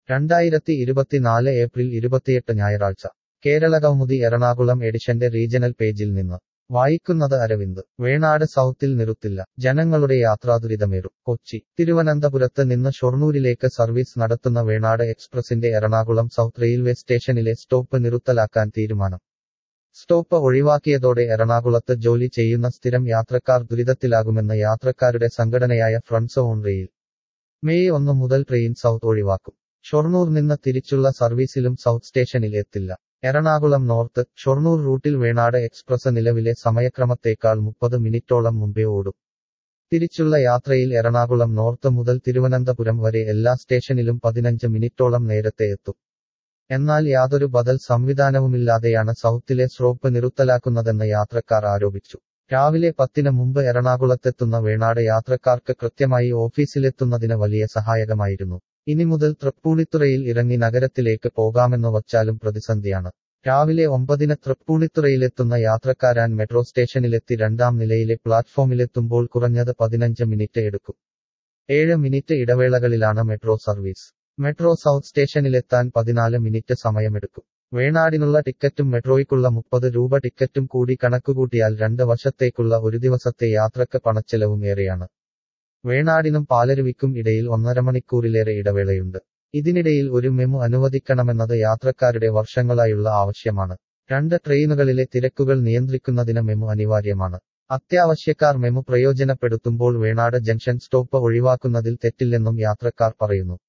രണ്ടായിരത്തി ഇരുപത്തിനാല് ഏപ്രിൽ ഇരുപത്തിയെട്ട് ഞായറാഴ്ച കേരള കൗമുദി എറണാകുളം എഡിഷന്റെ റീജണൽ പേജിൽ നിന്ന് വായിക്കുന്നത് അരവിന്ദ് വേണാട് സൗത്തിൽ നിറുത്തില്ല ജനങ്ങളുടെ യാത്രാദുരിതമേറും കൊച്ചി തിരുവനന്തപുരത്ത് നിന്ന് ഷൊർണൂരിലേക്ക് സർവീസ് നടത്തുന്ന വേണാട് എക്സ്പ്രസിന്റെ എറണാകുളം സൗത്ത് റെയിൽവേ സ്റ്റേഷനിലെ സ്റ്റോപ്പ് നിറുത്തലാക്കാൻ തീരുമാനം സ്റ്റോപ്പ് ഒഴിവാക്കിയതോടെ എറണാകുളത്ത് ജോലി ചെയ്യുന്ന സ്ഥിരം യാത്രക്കാർ ദുരിതത്തിലാകുമെന്ന് യാത്രക്കാരുടെ സംഘടനയായ ഫ്രണ്ട്സ് ഓൺ റെയിൽ മെയ് ഒന്ന് മുതൽ ട്രെയിൻ സൗത്ത് ഒഴിവാക്കും ഷൊർണൂർ നിന്ന് തിരിച്ചുള്ള സർവീസിലും സൗത്ത് സ്റ്റേഷനിൽ എത്തില്ല എറണാകുളം നോർത്ത് ഷൊർണൂർ റൂട്ടിൽ വേണാട് എക്സ്പ്രസ് നിലവിലെ സമയക്രമത്തേക്കാൾ മുപ്പത് മിനിറ്റോളം മുമ്പേ ഓടും തിരിച്ചുള്ള യാത്രയിൽ എറണാകുളം നോർത്ത് മുതൽ തിരുവനന്തപുരം വരെ എല്ലാ സ്റ്റേഷനിലും പതിനഞ്ച് മിനിറ്റോളം നേരത്തെ എത്തും എന്നാൽ യാതൊരു ബദൽ സംവിധാനവുമില്ലാതെയാണ് സൗത്തിലെ സ്ട്രോപ്പ് നിറുത്തലാക്കുന്നതെന്ന് യാത്രക്കാർ ആരോപിച്ചു രാവിലെ പത്തിന് മുമ്പ് എറണാകുളത്തെത്തുന്ന വേണാട് യാത്രക്കാർക്ക് കൃത്യമായി ഓഫീസിലെത്തുന്നതിന് വലിയ സഹായകമായിരുന്നു ഇനി മുതൽ തൃപ്പൂണിത്തുറയിൽ ഇറങ്ങി നഗരത്തിലേക്ക് പോകാമെന്ന് വച്ചാലും പ്രതിസന്ധിയാണ് രാവിലെ ഒമ്പതിന് തൃപ്പൂണിത്തുറയിലെത്തുന്ന യാത്രക്കാരാൻ മെട്രോ സ്റ്റേഷനിലെത്തി രണ്ടാം നിലയിലെ പ്ലാറ്റ്ഫോമിലെത്തുമ്പോൾ കുറഞ്ഞത് പതിനഞ്ച് മിനിറ്റ് എടുക്കും ഏഴ് മിനിറ്റ് ഇടവേളകളിലാണ് മെട്രോ സർവീസ് മെട്രോ സൗത്ത് സ്റ്റേഷനിലെത്താൻ പതിനാല് മിനിറ്റ് സമയമെടുക്കും വേണാടിനുള്ള ടിക്കറ്റും മെട്രോയ്ക്കുള്ള മുപ്പത് രൂപ ടിക്കറ്റും കൂടി കണക്കുകൂട്ടിയാൽ രണ്ട് വർഷത്തേക്കുള്ള ഒരു ദിവസത്തെ യാത്രക്ക് പണച്ചെലവും ഏറെയാണ് വേണാടിനും പാലരുവിക്കും ഇടയിൽ ഒന്നര മണിക്കൂറിലേറെ ഇടവേളയുണ്ട് ഇതിനിടയിൽ ഒരു മെമു അനുവദിക്കണമെന്നത് യാത്രക്കാരുടെ വർഷങ്ങളായുള്ള ആവശ്യമാണ് രണ്ട് ട്രെയിനുകളിലെ തിരക്കുകൾ നിയന്ത്രിക്കുന്നതിന് മെമു അനിവാര്യമാണ് അത്യാവശ്യക്കാർ മെമു പ്രയോജനപ്പെടുത്തുമ്പോൾ വേണാട് ജംഗ്ഷൻ സ്റ്റോപ്പ് ഒഴിവാക്കുന്നതിൽ തെറ്റില്ലെന്നും യാത്രക്കാർ പറയുന്നു